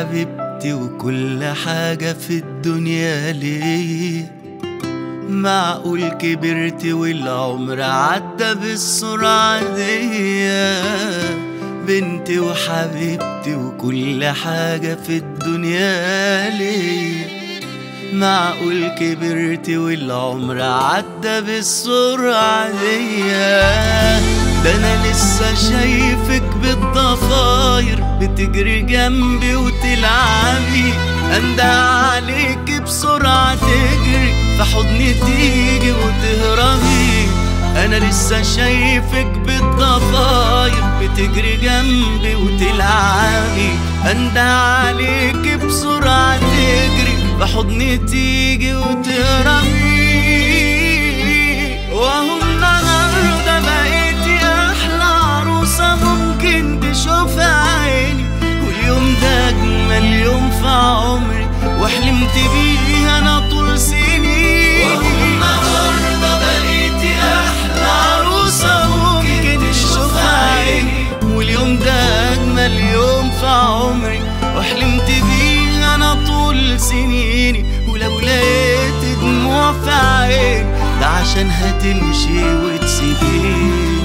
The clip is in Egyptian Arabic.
حبيبتي وكل حاجة في الدنيا ليا معقول كبرت والعمر عدى بالسرعة دي بنتي وحبيبتي وكل حاجة في الدنيا ليا معقول كبرت والعمر عدى بالسرعة دي ده انا لسه شايفك بالضفاير بتجري جنبي وتلعبي انده عليك بسرعة تجري في حضني تيجي وتهربي انا لسه شايفك بالضفاير بتجري جنبي وتلعبي انده عليك بسرعة تجري في حضني تيجي وتهربي وهو النهارده بقيتي احلى عروسه ممكن تشوفها عيني واليوم ده اجمل يوم في عمري وحلمت بيه انا طول سنين وهو النهارده بقيتي احلى عروسه ممكن تشوفها عيني واليوم ده اجمل يوم في عمري وحلمت بيه انا طول سنيني ولو لقيت دموع في عيني ده عشان هتمشي وتسيبيني